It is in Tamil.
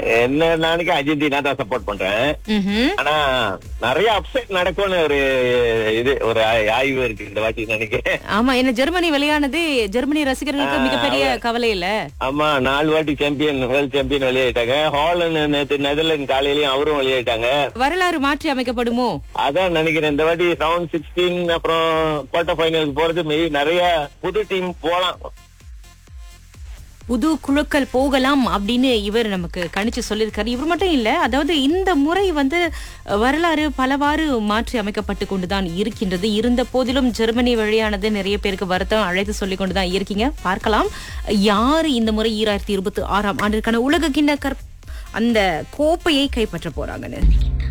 என்ன நாளைக்கு அர்ஜென்டினா தான் சப்போர்ட் பண்றேன் ம்ஹும். ஆனா நிறைய அப்செட் நடக்கும்னு ஒரு இது ஒரு ஆய்- ஆய்வு இருக்கு இந்த வாட்டி நினைக்கிறேன் ஆமா என்ன ஜெர்மனி விளையானது ஜெர்மனி ரசிகர்களுக்கு மிகப்பெரிய கவலை இல்ல ஆமா நாலு வாட்டி சாம்பியன் வேர்ல்ட் சாம்பியன் வெளியாயிட்டாங்க ஹாலண்ட் நேத்து நெதர்லாந்து காலையிலயும் அவரும் வெளியாயிட்டாங்க வரலாறு மாற்றி அமைக்கப்படுமோ அதான் நினைக்கிறேன் இந்த வாட்டி ரவுண்ட் சிக்ஸ்டீன் அப்புறம் குவார்டர் ஃபைனலுக்கு போறது maybe நிறைய புது டீம் போலாம் புது குழுக்கள் போகலாம் அப்படின்னு இவர் நமக்கு கணிச்சு சொல்லியிருக்காரு இவர் மட்டும் இல்ல அதாவது இந்த முறை வந்து அஹ், வரலாறு பலவாறு மாற்றி அமைக்கப்பட்டு கொண்டுதான் இருக்கின்றது இருந்த போதிலும் ஜெர்மனி வழியானது நிறைய பேருக்கு வருத்தம் அழைத்து சொல்லிக் கொண்டுதான் இருக்கீங்க பார்க்கலாம் யாரு இந்த முறை ஈராயிரத்தி இருபத்தி ஆறாம் ஆண்டிற்கான உலக கிண்ண கற் அந்த கோப்பையை கைப்பற்ற போறாங்கன்னு